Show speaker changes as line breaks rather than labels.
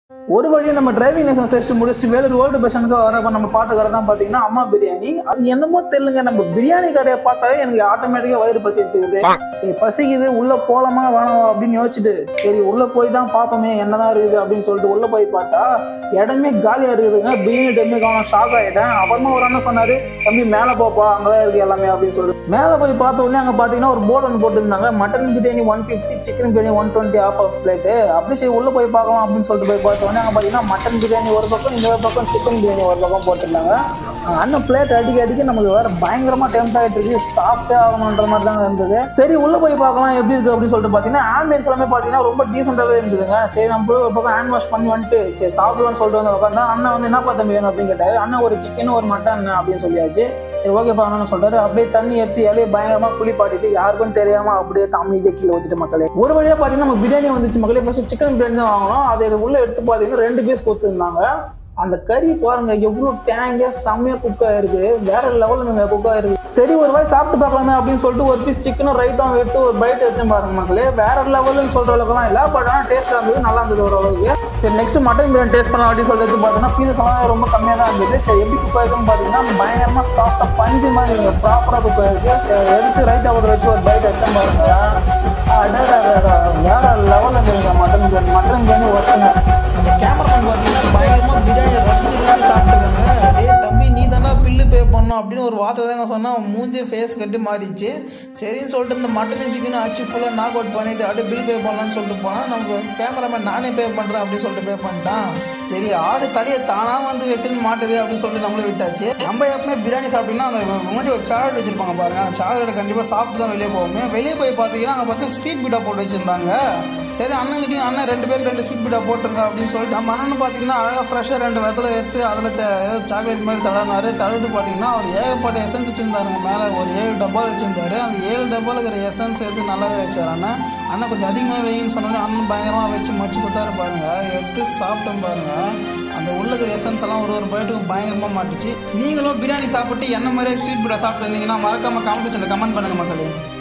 ஒரு வழியா நம்ம டிரைவிங் லைசன்ஸ் டெஸ்ட் முடிச்சுட்டு வேலூர் ஓல்டு பஸ்ஸனுக்கு வரப்ப நம்ம பார்த்த கடை தான் பாத்தீங்கன்னா அம்மா பிரியாணி அது என்னமோ தெரியலங்க நம்ம பிரியாணி கடையை பார்த்தாலே எனக்கு ஆட்டோமேட்டிக்கா வயிறு பசி எடுத்துக்குது சரி பசிக்குது உள்ள போலாமா வேணாமா அப்படின்னு யோசிச்சுட்டு சரி உள்ள போய் தான் பார்ப்போமே என்னதான் இருக்குது அப்படின்னு சொல்லிட்டு உள்ள போய் பார்த்தா இடமே காலியா இருக்குதுங்க பிரியாணி டைமே காணும் ஷாக் ஆயிட்டேன் அப்புறமா ஒரு அண்ணன் சொன்னாரு தம்பி மேல போப்பா அங்கதான் இருக்கு எல்லாமே அப்படின்னு சொல்லிட்டு மேல போய் பார்த்த உடனே அங்க பாத்தீங்கன்னா ஒரு போர்டு ஒன்று போட்டுருந்தாங்க mutton biryani one fifty chicken biryani one twenty half half plate அப்படி சரி உள்ள போய் பார்க்கலாம் அப்படின்னு சொல்லிட்டு போய் பார்த்த உடனே அங்க பாத்தீங்கன்னா மட்டன் பிரியாணி ஒரு பக்கம் இந்த பக்கம் சிக்கன் பிரியாணி ஒரு பக்கம் போட்டிருந்தாங்க அங்க அண்ணன் பிளேட் அடிக்க அடிக்க நமக்கு வேற பயங்கரமா டெம்ட் ஆயிட்டு இருக்கு சாப்பிட்டே ஆகணுன்ற மாதிரி தான் இருந்தது சரி உள்ள போய் பார்க்கலாம் எப்படி இருக்கு அப்படின்னு சொல்லிட்டு பாத்தீங்கன்னா ஆம்பியன்ஸ் எல்லாமே பாத்தீங்கன்னா ரொம்ப டீசெண்டாவே இருந்ததுங்க சரி நம்ம போய் ஒரு பக்கம் ஹேண்ட் வாஷ் பண்ணி வந்துட்டு சரி சாப்பிடலாம்னு சொல்லிட்டு வந்து உட்காந்தா அண்ணன் வந்து என்ன பார்த்த வேணும் அப்படின்னு கேட்டாரு அண்ணன் ஒரு சிக்கன் ஒரு மட்டன் அப்படின்னு சொல்லியாச்சு சரி ஓகேப்பா அண்ணன் சொல்றாரு அப்படியே தண்ணி எடுத்து இலையை பயங்கரமா குளிப்பாட்டிட்டு யாருக்கும் தெரியாம அப்படியே அமைதியை கீழே வச்சுட்டு மக்களே ஒரு வழியா பாத்தீங்கன்னா நம்ம பிரியாணி வந்துச்சு மக்களே ஃபர்ஸ்ட் சிக்கன் பிரியாணி தான் வாங்கணும் அதை உள்ள எடுத்து பாத்தீங்கன்னா ரெண்டு பீஸ் கொடுத்துருந்தாங்க அந்த கறி பாருங்க எவ்வளவு டேங்க செம்மையா குக் ஆயிருக்கு வேற லெவலுங்க குக் ஆயிருக்கு சரி ஒரு வாய் சாப்பிட்டு பார்க்கலாமே அப்படின்னு சொல்லிட்டு ஒரு பீஸ் சிக்கனும் ரைத்தாவும் எடுத்து ஒரு பைட் எடுத்து பாருங்க மக்களே வேற லெவலுன்னு சொல்ற அளவுக்குலாம் இல்ல பட் ஆனால் டேஸ்டா இருந்தது நல்லா இருந்தது ஓரளவுக்கு சரி நெக்ஸ்ட் மட்டன் பிரியாணி டேஸ்ட் பண்ணலாம் அப்படின்னு சொல்லிட்டு பார்த்தீங்கன்னா பீசஸ் எல்லாம் ரொம்ப கம்மியாக தான் இருந்தது சரி எப்படி குக் ஆயிருக்குன்னு பார்த்தீங்கன்னா பயங்கரமா சாஃப்டா பஞ்சு மாதிரி இருக்கு ப்ராப்பரா குக் ஆயிருக்கு சரி எடுத்து ரைத்தா ஒரு வச்சு ஒரு பைட் எடுத்து பாருங்க அடடடடா, வேற லெவலில் இருந்துருங்க மட்டன் பிரியாணி மட்டன் பிரியாணி ஒருத்தங்க
அந்த கேமராமேன் பார்த்தீங்கன்னா பயங்கரமாக பிரியாணியை ரசிச்சு ரசிச்சு சாப்பிட்டுருக்காங்க டேய் தம்பி நீ தானே பில்லு பே பண்ணணும் அப்படின்னு ஒரு வார்த்தை தாங்க சொன்னா அவன் மூஞ்சி ஃபேஸ் கட்டி மாறிடுச்சு சரின்னு சொல்லிட்டு இந்த மட்டன் சிக்கன் அச்சு ஃபுல்லாக நாக் அவுட் பண்ணிட்டு அப்படியே பில் பே பண்ணலாம்னு சொல்லிட்டு போனால் நமக்கு கேமராமேன் நானே பே பண்ணுறேன் அப்படின்னு சொல்லிட்டு பே பண்ணிட்டான் சரி ஆடு தலையை தானா வந்து வெட்டுன்னு மாட்டுது அப்படின்னு சொல்லிட்டு நம்மளும் விட்டாச்சு நம்ம எப்பவுமே பிரியாணி சாப்பிட்டீங்கன்னா அந்த முன்னாடி ஒரு சாக்லேட் வச்சிருப்பாங்க பாருங்க அந்த சாக்லேட் கண்டிப்பாக சாப்பிட்டு தான் வெளியே போவோமே வெளியே போய் பார்த்தீங்கன்னா அங்கே பார்த்து ஸ்வீட் பீட்டா போட்டு வச்சிருந்தாங்க சரி அண்ணன்கிட்டயும் அண்ணன் ரெண்டு பேருக்கு ரெண்டு ஸ்வீட் பீட்டா போட்டுருங்க அப்படின்னு சொல்லிட்டு நம்ம அண்ணன் பார்த்தீங்கன்னா அழகாக ஃப்ரெஷ்ஷாக ரெண்டு வெத்தலை எடுத்து அதில் சாக்லேட் மாதிரி தடனாரு தடவிட்டு பார்த்தீங்கன்னா அவர் ஏகப்பட்ட எசன்ஸ் வச்சிருந்தாருங்க மேலே ஒரு ஏழு டப்பா வச்சிருந்தாரு அந்த ஏழு டப்பாவில் இருக்கிற எசன்ஸ் எடுத்து நல்லாவே வச்சார் அண்ணன் அண்ணன் கொஞ்சம் அதிகமாக வையின்னு சொன்னோன்னே அண்ணன் பயங்கரமாக வச்சு மடிச்சு கொடுத்தாரு பாருங்க எடுத்து சாப்பிட்டோம் பாருங்க அந்த உள்ள இருக்கிற எசன்ஸ் எல்லாம் ஒரு ஒரு பைட்டுக்கு பயங்கரமாக மாட்டுச்சு நீங்களும் பிரியாணி சாப்பிட்டு என்ன மாதிரி ஸ்வீட் பீட்டா சாப்பிட்டு இருந்தீங்கன்னா மறக்காம காமெண்ட் செக்ஷனில் கமெண்ட் பண்ணுங்க மக்களே